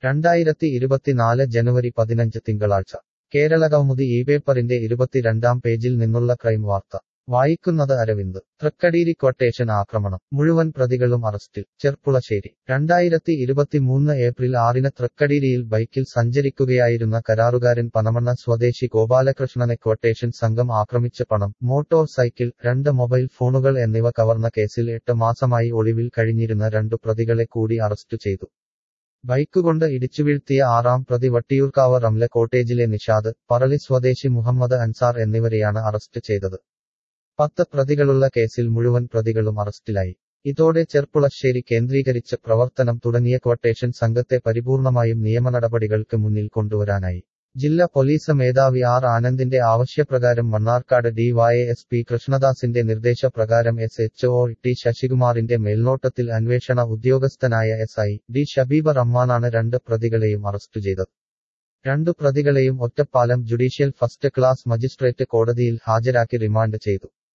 രണ്ടായിരത്തി ഇരുപത്തിനാല് ജനുവരി പതിനഞ്ച് തിങ്കളാഴ്ച കേരളകൗമുദി ഈ പേപ്പറിന്റെ ഇരുപത്തിരണ്ടാം പേജിൽ നിന്നുള്ള ക്രൈം വാർത്ത വായിക്കുന്നത് അരവിന്ദ് തൃക്കടീരി ക്വട്ടേഷൻ ആക്രമണം മുഴുവൻ പ്രതികളും അറസ്റ്റിൽ ചെർപ്പുളശ്ശേരി രണ്ടായിരത്തി ഇരുപത്തിമൂന്ന് ഏപ്രിൽ ആറിന് തൃക്കടീരിയിൽ ബൈക്കിൽ സഞ്ചരിക്കുകയായിരുന്ന കരാറുകാരൻ പനമണ്ണ സ്വദേശി ഗോപാലകൃഷ്ണനെ ക്വട്ടേഷൻ സംഘം ആക്രമിച്ച് പണം മോട്ടോർ സൈക്കിൾ രണ്ട് മൊബൈൽ ഫോണുകൾ എന്നിവ കവർന്ന കേസിൽ എട്ട് മാസമായി ഒളിവിൽ കഴിഞ്ഞിരുന്ന രണ്ടു പ്രതികളെ കൂടി അറസ്റ്റ് ചെയ്തു ബൈക്കുകൊണ്ട് ഇടിച്ചുവീഴ്ത്തിയ ആറാം പ്രതി വട്ടിയൂർക്കാവ് റംല കോട്ടേജിലെ നിഷാദ് പറളി സ്വദേശി മുഹമ്മദ് അൻസാർ എന്നിവരെയാണ് അറസ്റ്റ് ചെയ്തത് പത്ത് പ്രതികളുള്ള കേസിൽ മുഴുവൻ പ്രതികളും അറസ്റ്റിലായി ഇതോടെ ചെർപ്പുളശ്ശേരി കേന്ദ്രീകരിച്ച് പ്രവർത്തനം തുടങ്ങിയ ക്വട്ടേഷൻ സംഘത്തെ പരിപൂർണമായും നിയമനടപടികൾക്ക് മുന്നിൽ കൊണ്ടുവരാനായി ജില്ലാ പോലീസ് മേധാവി ആർ ആനന്ദിന്റെ ആവശ്യപ്രകാരം മണ്ണാർക്കാട് ഡിവൈഎസ് പി കൃഷ്ണദാസിന്റെ നിർദ്ദേശപ്രകാരം എസ് എച്ച് ഒ ടി ശശികുമാറിന്റെ മേൽനോട്ടത്തിൽ അന്വേഷണ ഉദ്യോഗസ്ഥനായ എസ് ഐ ഡി ഷബീബ് റഹ്മാനാണ് രണ്ട് പ്രതികളെയും അറസ്റ്റ് ചെയ്തത് രണ്ടു പ്രതികളെയും Ottapalam judicial first class magistrate കോടതിയിൽ ഹാജരാക്കി റിമാൻഡ് ചെയ്തു